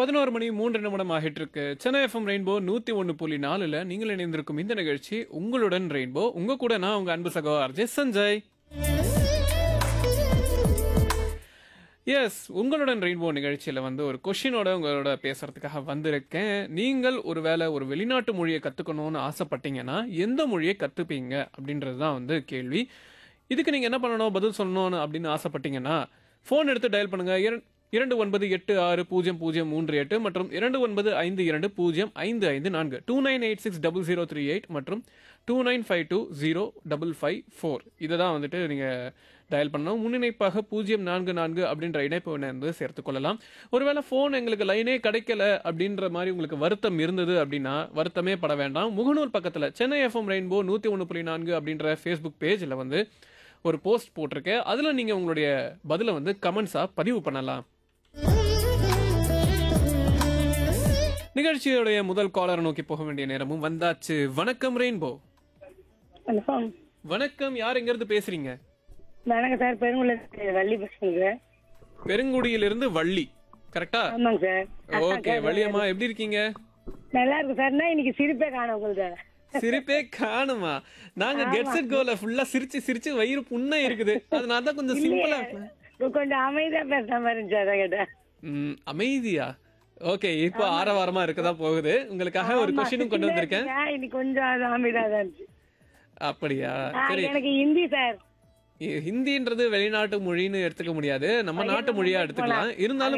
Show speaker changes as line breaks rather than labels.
பதினோரு மணி மூன்று நிமிடம் ஆகிட்டு இருக்கு சென்னை எஃப்எம் ரெயின்போ நூத்தி ஒன்று புள்ளி நாலுல நீங்கள் இணைந்திருக்கும் இந்த நிகழ்ச்சி உங்களுடன் ரெயின்போ உங்க கூட நான் உங்க அன்பு சகோ அர்ஜய் சஞ்சய் எஸ் உங்களுடன் ரெயின்போ நிகழ்ச்சியில் வந்து ஒரு கொஷினோட உங்களோட பேசுறதுக்காக வந்திருக்கேன் நீங்கள் ஒருவேளை ஒரு வெளிநாட்டு மொழியை கற்றுக்கணும்னு ஆசைப்பட்டீங்கன்னா எந்த மொழியை கற்றுப்பீங்க அப்படின்றது தான் வந்து கேள்வி இதுக்கு நீங்கள் என்ன பண்ணணும் பதில் சொல்லணும்னு அப்படின்னு ஆசைப்பட்டீங்கன்னா ஃபோன் எடுத்து டயல் பண்ணுங்க இரண்- இரண்டு ஒன்பது எட்டு ஆறு பூஜ்ஜியம் பூஜ்ஜியம் மூன்று எட்டு மற்றும் இரண்டு ஒன்பது ஐந்து இரண்டு பூஜ்ஜியம் ஐந்து ஐந்து நான்கு two nine eight six double zero three eight மற்றும் two nine five two zero double five four இதை தான் வந்துட்டு நீங்கள் டயல் பண்ணணும் முன்னிணைப்பாக பூஜ்ஜியம் நான்கு நான்கு அப்படின்ற இணைப்பு எண்ணை வந்து சேர்த்துக்கொள்ளலாம் ஒருவேளை ஃபோன் எங்களுக்கு லைனே கிடைக்கல அப்படின்ற மாதிரி உங்களுக்கு வருத்தம் இருந்தது அப்படின்னா வருத்தமே பட வேண்டாம் முகநூல் பக்கத்தில் சென்னை எஃப்எம் ரெயின்போ நூற்றி ஒன்று புள்ளி நான்கு அப்படின்ற ஃபேஸ்புக் பேஜில் வந்து ஒரு போஸ்ட் போட்டிருக்கேன் அதில் நீங்கள் உங்களுடைய பதிலை வந்து கமெண்ட்ஸாக பதிவு பண்ணலாம் நிகழ்ச்சியுடைய முதல் காலரை நோக்கி போக வேண்டிய நேரமும் வந்தாச்சு வணக்கம் ரெயின்போ
ஹலோ
வணக்கம் யார் எங்கிருந்து பேசுறீங்க
வணக்கம் சார் பெருங்குள்ள வள்ளி பேசுறேங்க
பெருங்குடியிலிருந்து வள்ளி கரெக்டா
ஆமாங்க சார்
ஓகே வள்ளியம்மா எப்படி இருக்கீங்க
நல்லா இருக்கு சார் நான் இன்னைக்கு சிரிப்பே காணும் உங்களுக்கு
சிரிப்பே காணுமா நாங்க கெட் செட் கோல ஃபுல்லா சிரிச்சு சிரிச்சு வயிறு புண்ணா இருக்குது அதனால தான் கொஞ்சம் சிம்பிளா
கொஞ்சம் அமைதியா பேசுற மாதிரி இருந்துச்சு அதான் கேட்டேன்
ம், அமைதியா ஓகே இப்போ ஆரவாரமா இருக்கதான் போகுது உங்களுக்காக ஒரு கொஸ்டினும் கொண்டு வந்திருக்கேன்
ஆ, இன்னைக்கு கொஞ்சம் அது அமைதியா தான் இருந்துச்சு
அப்படியா
ஆ,
சரி
எனக்கு ஹிந்தி சார்
இ- ஹிந்தின்றது வெளிநாட்டு மொழின்னு எடுத்துக்க முடியாது நம்ம நாட்டு மொழியா எடுத்துக்கலாம் இருந்தாலும்